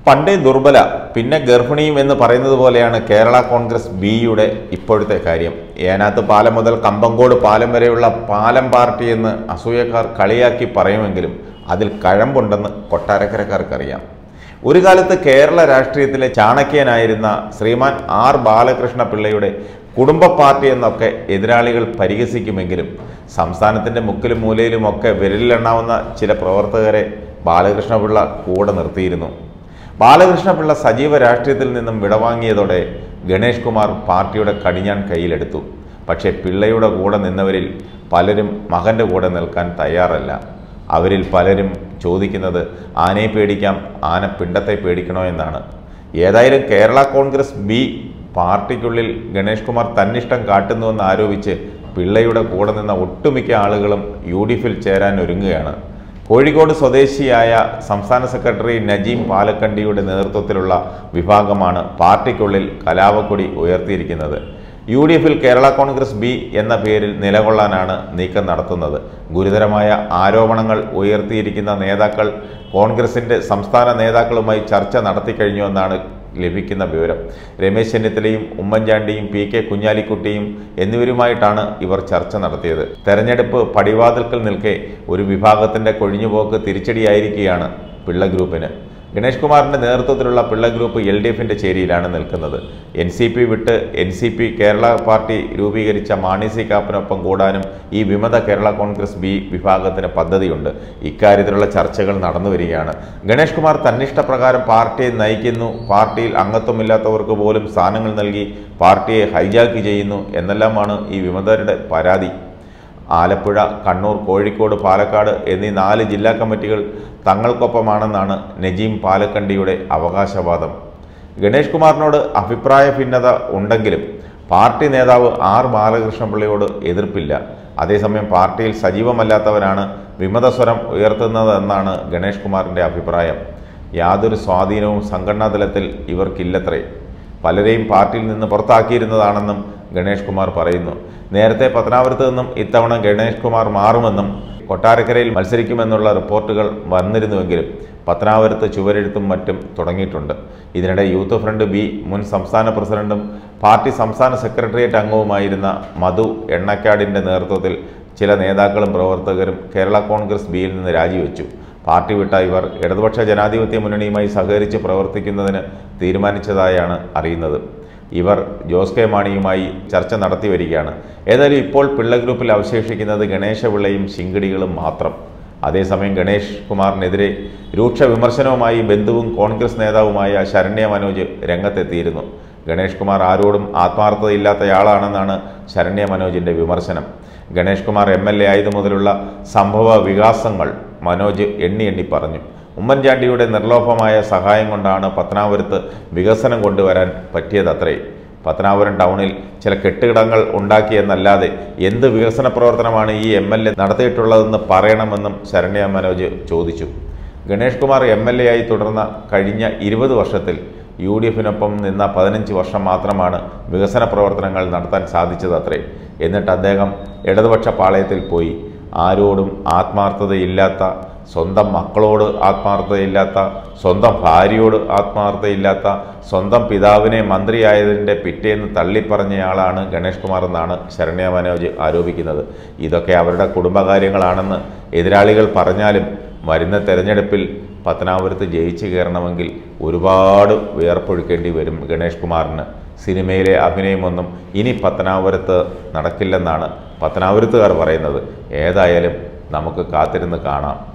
പണ്ടേ ദുർബല പിന്നെ ഗർഭിണിയും എന്ന് പറയുന്നത് പോലെയാണ് കേരള കോൺഗ്രസ് ബിയുടെ ഇപ്പോഴത്തെ കാര്യം ഏനാത്ത് പാലം മുതൽ കമ്പങ്കോട് പാലം വരെയുള്ള പാലം പാർട്ടി എന്ന് അസൂയക്കാർ കളിയാക്കി പറയുമെങ്കിലും അതിൽ കഴമ്പുണ്ടെന്ന് കൊട്ടാരക്കരക്കാർക്കറിയാം ഒരു കാലത്ത് കേരള രാഷ്ട്രീയത്തിലെ ചാണക്യനായിരുന്ന ശ്രീമാൻ ആർ ബാലകൃഷ്ണ പിള്ളയുടെ കുടുംബ പാർട്ടി എന്നൊക്കെ എതിരാളികൾ പരിഹസിക്കുമെങ്കിലും സംസ്ഥാനത്തിൻ്റെ മുക്കിലും മൂലയിലുമൊക്കെ വിരലിലെണ്ണാവുന്ന ചില പ്രവർത്തകരെ ബാലകൃഷ്ണപിള്ള കൂടെ നിർത്തിയിരുന്നു ബാലകൃഷ്ണപിള്ള സജീവ രാഷ്ട്രീയത്തിൽ നിന്നും വിടവാങ്ങിയതോടെ ഗണേഷ് കുമാർ പാർട്ടിയുടെ കടിഞ്ഞാൻ കയ്യിലെടുത്തു പക്ഷേ പിള്ളയുടെ കൂടെ നിന്നവരിൽ പലരും മകൻ്റെ കൂടെ നിൽക്കാൻ തയ്യാറല്ല അവരിൽ പലരും ചോദിക്കുന്നത് ആനയെ പേടിക്കാം ആന പിണ്ടത്തെ പേടിക്കണോ എന്നാണ് ഏതായാലും കേരള കോൺഗ്രസ് ബി പാർട്ടിക്കുള്ളിൽ ഗണേഷ് കുമാർ തന്നിഷ്ടം കാട്ടുന്നുവെന്ന് ആരോപിച്ച് പിള്ളയുടെ കൂടെ നിന്ന ഒട്ടുമിക്ക ആളുകളും യു ഡി എഫിൽ ചേരാൻ ഒരുങ്ങുകയാണ് കോഴിക്കോട് സ്വദേശിയായ സംസ്ഥാന സെക്രട്ടറി നജീം പാലക്കണ്ടിയുടെ നേതൃത്വത്തിലുള്ള വിഭാഗമാണ് പാർട്ടിക്കുള്ളിൽ കലാവക്കൊടി ഉയർത്തിയിരിക്കുന്നത് യു ഡി എഫിൽ കേരള കോൺഗ്രസ് ബി എന്ന പേരിൽ നിലകൊള്ളാനാണ് നീക്കം നടത്തുന്നത് ഗുരുതരമായ ആരോപണങ്ങൾ ഉയർത്തിയിരിക്കുന്ന നേതാക്കൾ കോൺഗ്രസിന്റെ സംസ്ഥാന നേതാക്കളുമായി ചർച്ച നടത്തിക്കഴിഞ്ഞുവെന്നാണ് ലഭിക്കുന്ന വിവരം രമേശ് ചെന്നിത്തലയും ഉമ്മൻചാണ്ടിയും പി കെ കുഞ്ഞാലിക്കുട്ടിയും എന്നിവരുമായിട്ടാണ് ഇവർ ചർച്ച നടത്തിയത് തെരഞ്ഞെടുപ്പ് പടിവാതിൽക്കൽ നിൽക്കെ ഒരു വിഭാഗത്തിന്റെ കൊഴിഞ്ഞുപോക്ക് തിരിച്ചടിയായിരിക്കുകയാണ് പിള്ള ഗ്രൂപ്പിന് ഗണേഷ് കുമാറിന്റെ നേതൃത്വത്തിലുള്ള പിള്ള ഗ്രൂപ്പ് എൽ ഡി എഫിന്റെ ചേരിയിലാണ് നിൽക്കുന്നത് എൻ സി പി വിട്ട് N C P Kerala party രൂപീകരിച്ച മാണി സി കാപ്പനൊപ്പം കൂടാനും ഈ വിമത കേരള കോൺഗ്രസ് ബി വിഭാഗത്തിന് പദ്ധതിയുണ്ട് ഇക്കാര്യത്തിലുള്ള ചർച്ചകൾ നടന്നു വരികയാണ് ഗണേഷ് കുമാർ തന്നിഷ്ടപ്രകാരം പാർട്ടിയെ നയിക്കുന്നു പാർട്ടിയിൽ അംഗത്വമില്ലാത്തവർക്ക് പോലും സ്ഥാനങ്ങൾ നൽകി പാർട്ടിയെ ഹൈജാക്ക് ചെയ്യുന്നു എന്നെല്ലാമാണ് ഈ വിമതരുടെ പരാതി ആലപ്പുഴ കണ്ണൂർ കോഴിക്കോട് പാലക്കാട് എന്നീ നാല് ജില്ലാ കമ്മിറ്റികൾ തങ്ങൾക്കൊപ്പമാണെന്നാണ് നജീം പാലക്കണ്ടിയുടെ അവകാശവാദം ഗണേഷ് കുമാറിനോട് അഭിപ്രായ ഭിന്നത ഉണ്ടെങ്കിലും പാർട്ടി നേതാവ് ആർ ബാലകൃഷ്ണപിള്ളയോട് എതിർപ്പില്ല അതേസമയം പാർട്ടിയിൽ സജീവമല്ലാത്തവരാണ് വിമതസ്വരം ഉയർത്തുന്നതെന്നാണ് ഗണേഷ് കുമാറിൻ്റെ അഭിപ്രായം യാതൊരു സ്വാധീനവും സംഘടനാ തലത്തിൽ ഇവർക്കില്ലത്രേ പലരെയും പാർട്ടിയിൽ നിന്ന് പുറത്താക്കിയിരുന്നതാണെന്നും ഗണേഷ് കുമാർ പറയുന്നു നേരത്തെ പത്തനാപുരത്ത് നിന്നും ഇത്തവണ ഗണേഷ് കുമാർ മാറുമെന്നും കൊട്ടാരക്കരയിൽ മത്സരിക്കുമെന്നുള്ള റിപ്പോർട്ടുകൾ വന്നിരുന്നുവെങ്കിലും പത്തനാപുരത്ത് ചുവരെഴുത്തും മറ്റും തുടങ്ങിയിട്ടുണ്ട് ഇതിനിടെ യൂത്ത് ഫ്രണ്ട് ബി മുൻ സംസ്ഥാന പ്രസിഡന്റും പാർട്ടി സംസ്ഥാന സെക്രട്ടേറിയറ്റ് അംഗവുമായിരുന്ന മധു എണ്ണക്കാടിൻ്റെ നേതൃത്വത്തിൽ ചില നേതാക്കളും പ്രവർത്തകരും കേരള കോൺഗ്രസ് ബിയിൽ നിന്ന് രാജിവെച്ചു പാർട്ടി വിട്ട ഇവർ ഇടതുപക്ഷ ജനാധിപത്യ മുന്നണിയുമായി സഹകരിച്ച് പ്രവർത്തിക്കുന്നതിന് തീരുമാനിച്ചതായാണ് അറിയുന്നത് ഇവർ ജോസ് കെ മാണിയുമായി ചർച്ച നടത്തി വരികയാണ് ഏതായാലും ഇപ്പോൾ പിള്ള ഗ്രൂപ്പിൽ അവശേഷിക്കുന്നത് ഗണേശപിള്ളയും ശിങ്കിടികളും മാത്രം അതേസമയം ഗണേഷ് കുമാറിനെതിരെ രൂക്ഷ വിമർശനവുമായി ബന്ധുവും കോൺഗ്രസ് നേതാവുമായ ശരണ്യ മനോജ് രംഗത്തെത്തിയിരുന്നു ഗണേഷ് കുമാർ ആരോടും ആത്മാർത്ഥതയില്ലാത്തയാളാണെന്നാണ് ശരണ്യ മനോജിന്റെ വിമർശനം Ganesh Kumar M L A ആയതു മുതലുള്ള സംഭവ വികാസങ്ങൾ മനോജ് എണ്ണി എണ്ണി പറഞ്ഞു ഉമ്മൻചാണ്ടിയുടെ നിർലോഭമായ സഹായം കൊണ്ടാണ് പത്തനാപുരത്ത് വികസനം കൊണ്ടുവരാൻ പറ്റിയതത്രേ പത്തനാപുരം ടൗണിൽ ചില കെട്ടിടങ്ങൾ ഉണ്ടാക്കിയെന്നല്ലാതെ എന്ത് വികസന പ്രവർത്തനമാണ് ഈ എം എൽ എ നടത്തിയിട്ടുള്ളതെന്ന് പറയണമെന്നും ശരണ്യ മനോജ് ചോദിച്ചു Ganesh Kumar M L A ആയി തുടർന്ന കഴിഞ്ഞ ഇരുപത് വർഷത്തിൽ യു ഡി എഫിനൊപ്പം നിന്ന പതിനഞ്ച് വർഷം മാത്രമാണ് വികസന പ്രവർത്തനങ്ങൾ നടത്താൻ സാധിച്ചതത്രേ എന്നിട്ട് അദ്ദേഹം ഇടതുപക്ഷ പാളയത്തിൽ പോയി ആരോടും ആത്മാർത്ഥതയില്ലാത്ത സ്വന്തം മക്കളോട് ആത്മാർത്ഥതയില്ലാത്ത സ്വന്തം ഭാര്യയോട് ആത്മാർത്ഥതയില്ലാത്ത സ്വന്തം പിതാവിനെ മന്ത്രിയായതിൻ്റെ പിറ്റേന്ന് തള്ളിപ്പറഞ്ഞയാളാണ് ഗണേഷ് കുമാർ എന്നാണ് ശരണ്യ മനോജ് ആരോപിക്കുന്നത് ഇതൊക്കെ അവരുടെ കുടുംബകാര്യങ്ങളാണെന്ന് എതിരാളികൾ പറഞ്ഞാലും വരുന്ന തെരഞ്ഞെടുപ്പിൽ പത്തനാപുരത്ത് ജയിച്ചു കയറണമെങ്കിൽ ഒരുപാട് വിയർപ്പൊഴുക്കേണ്ടി വരും ഗണേഷ് കുമാറിന് സിനിമയിലെ അഭിനയമൊന്നും ഇനി പത്തനാപുരത്ത് നടക്കില്ലെന്നാണ് പത്തനാപുരത്തുകാർ പറയുന്നത് ഏതായാലും നമുക്ക് കാത്തിരുന്ന് കാണാം